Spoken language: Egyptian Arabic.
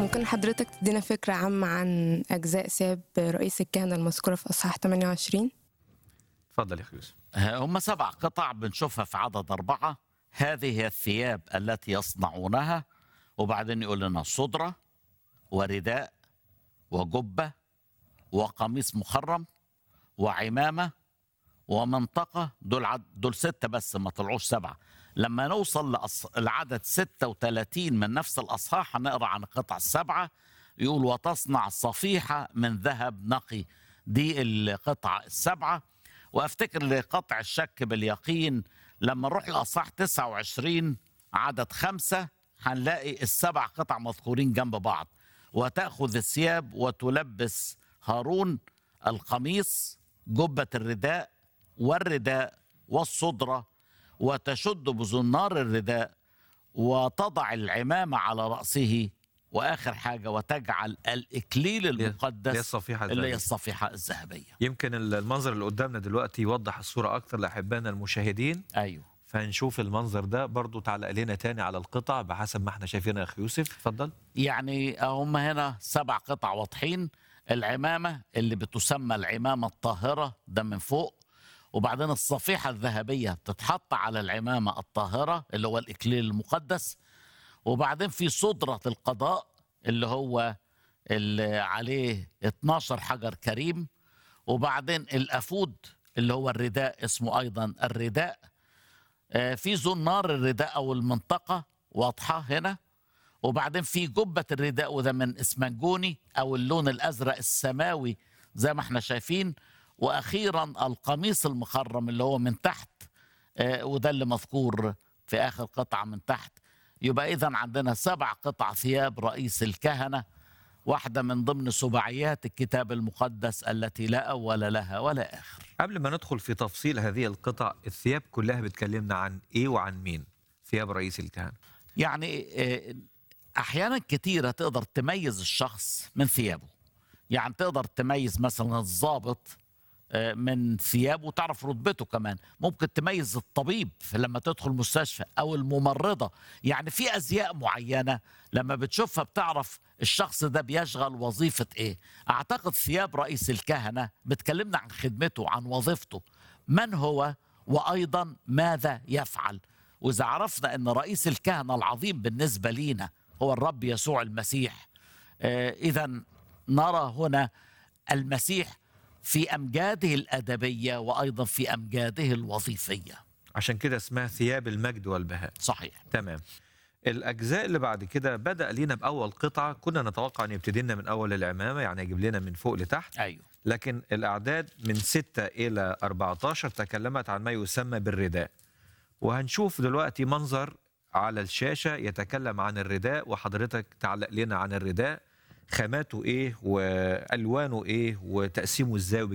ممكن حضرتك تدينا فكرة عامة عن أجزاء ثياب رئيس الكهنة المذكورة في أصحاح 28 اتفضل يا اخي يوسف هم سبع قطع بنشوفها في عدد أربعة هذه هي الثياب التي يصنعونها وبعدين يقول لنا صدرة ورداء وجبة وقميص مخرم وعمامة ومنطقة دول عد دول ستة بس ما طلعوش سبعة لما نوصل لأص... العدد 36 من نفس الأصحاح هنقرأ عن القطع السبعة يقول وتصنع صفيحة من ذهب نقي دي القطعة السبعة وافتكر لقطع الشك باليقين لما نروح لاصحاح 29 عدد خمسة هنلاقي السبع قطع مذكورين جنب بعض وتأخذ الثياب وتلبس هارون القميص جبة الرداء والرداء والصدرة وتشد بزنار الرداء وتضع العمامة على رأسه وآخر حاجة وتجعل الإكليل اللي هي المقدس الصفيحة اللي هي الذهبية. الصفيحة الذهبية يمكن المنظر اللي قدامنا دلوقتي يوضح الصورة أكثر لأحبائنا المشاهدين أيوه فنشوف المنظر ده برضو تعلق لنا تاني على القطع بحسب ما احنا شايفينها يا أخي يوسف اتفضل يعني هم هنا سبع قطع واضحين العمامة اللي بتسمى العمامة الطاهرة ده من فوق وبعدين الصفيحة الذهبية بتتحط على العمامة الطاهرة اللي هو الإكليل المقدس وبعدين في صدرة القضاء اللي هو اللي عليه 12 حجر كريم وبعدين الأفود اللي هو الرداء اسمه أيضا الرداء آه، في زنار الرداء أو المنطقة واضحة هنا وبعدين في جبة الرداء وده من اسمنجوني أو اللون الأزرق السماوي زي ما احنا شايفين وأخيرا القميص المخرم اللي هو من تحت آه، وده اللي مذكور في آخر قطعة من تحت يبقى إذا عندنا سبع قطع ثياب رئيس الكهنة واحدة من ضمن سباعيات الكتاب المقدس التي لا أول لها ولا آخر قبل ما ندخل في تفصيل هذه القطع الثياب كلها بتكلمنا عن إيه وعن مين ثياب رئيس الكهنة يعني آه، احيانا كتيره تقدر تميز الشخص من ثيابه يعني تقدر تميز مثلا الضابط آه، من ثيابه وتعرف رتبته كمان ممكن تميز الطبيب في لما تدخل مستشفى او الممرضه يعني في ازياء معينه لما بتشوفها بتعرف الشخص ده بيشغل وظيفه ايه اعتقد ثياب رئيس الكهنه بتكلمنا عن خدمته عن وظيفته من هو وايضا ماذا يفعل واذا عرفنا ان رئيس الكهنه العظيم بالنسبه لينا هو الرب يسوع المسيح اذا نرى هنا المسيح في امجاده الادبيه وايضا في امجاده الوظيفيه عشان كده اسمها ثياب المجد والبهاء صحيح تمام الأجزاء اللي بعد كده بدأ لينا بأول قطعة كنا نتوقع أن يبتدي لنا من أول العمامة يعني يجيب لنا من فوق لتحت ايوه لكن الأعداد من 6 إلى 14 تكلمت عن ما يسمى بالرداء وهنشوف دلوقتي منظر على الشاشة يتكلم عن الرداء وحضرتك تعلق لنا عن الرداء خاماته إيه وألوانه إيه وتقسيمه إزاي